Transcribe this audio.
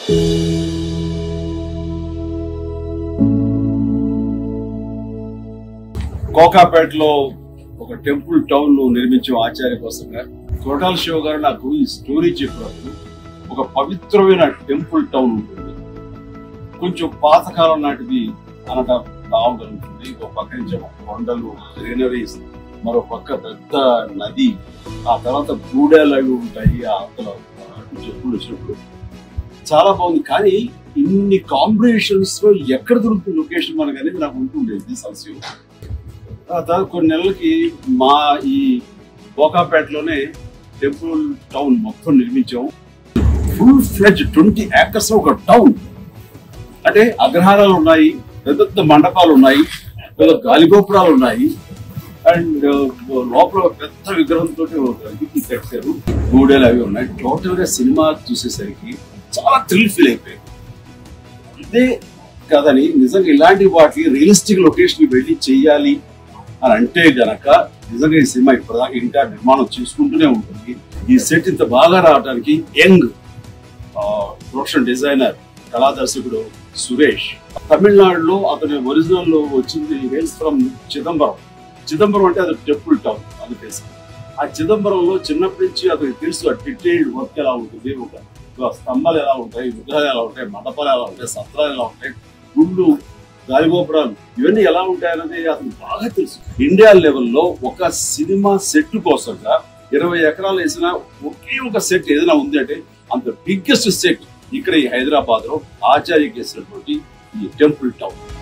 కోకాపేటలో ఒక temple town ను నిర్మించే ఆచార్య కోసంగా కొరటాల శివ గారు నాకు ఈ స్టోరీ చెప్పినప్పుడు ఒక పవిత్రమైన టెంపుల్ టౌన్ ఉంటుంది కొంచెం పాతకాలం నాటిది అనట బాగుంటుంది ఒక పక్క నుంచి ఒక కొండలు గ్రీనరీస్ మరో పక్క పెద్ద నది ఆ తర్వాత గూడెలు అవి ఉంటాయి ఆ అవతల చెప్పులు వచ్చినప్పుడు చాలా బాగుంది కానీ ఇన్ని కాంబినేషన్స్ లో ఎక్కడ దొరుకుతుంది లొకేషన్ మనకు అనేది నాకు ఉంటుండేది సంశయం ఆ తర్వాత కొన్ని నెలలకి మా ఈ బోకాపేటలోనే టెంపుల్ టౌన్ మొత్తం నిర్మించాం ఫుల్ ఫ్లెజ్ ట్వంటీ ఏకర్స్ ఒక టౌన్ అంటే అగ్రహారాలు ఉన్నాయి పెద్ద పెద్ద మండపాలు ఉన్నాయి పెద్ద గాలిగోపురాలు ఉన్నాయి అండ్ లోపల ఒక పెద్ద విగ్రహంతో ఇది కట్టారు గూడెలు అవి ఉన్నాయి టోటల్ గా సినిమా చూసేసరికి చాలా థ్రిల్ ఫీల్ అయిపోయింది ఇదే కదని నిజంగా ఇలాంటి వాటి రియలిస్టిక్ లొకేషన్ వెళ్ళి చెయ్యాలి అని అంటే గనక నిజంగా ఈ సినిమా ఇప్పటిదాకా ఇంకా నిర్మాణం చేసుకుంటూనే ఉంటుంది ఈ సెట్ ఇంత బాగా రావడానికి యంగ్ ప్రొడక్షన్ డిజైనర్ కళాదర్శకుడు సురేష్ తమిళనాడులో అతని ఒరిజినల్ లో వచ్చింది హేల్స్ ఫ్రమ్ చిదంబరం చిదంబరం అంటే అది టెంపుల్ టౌన్ అది తెలుసు ఆ చిదంబరంలో చిన్నప్పటి నుంచి అతనికి తెలుసు ఆ డీటెయిల్డ్ వర్క్ ఎలా ఉంటుంది ఒక ఒక స్తంభాలు ఎలా ఉంటాయి విగ్రహాలు ఎలా ఉంటాయి మండపాలు ఎలా ఉంటాయి సత్రాలు ఎలా ఉంటాయి గుళ్ళు గాలిగోపురాలు ఇవన్నీ ఎలా ఉంటాయన్నది అతను బాగా తెలుసు ఇండియా లెవెల్లో ఒక సినిమా సెట్ కోసంగా ఇరవై ఎకరాలు వేసిన ఒకే ఒక సెట్ ఏదైనా ఉంది అంటే అంత బిగ్గెస్ట్ సెట్ ఇక్కడ ఈ హైదరాబాద్ లో ఆచార్యకి వేసినటువంటి ఈ టెంపుల్ టౌన్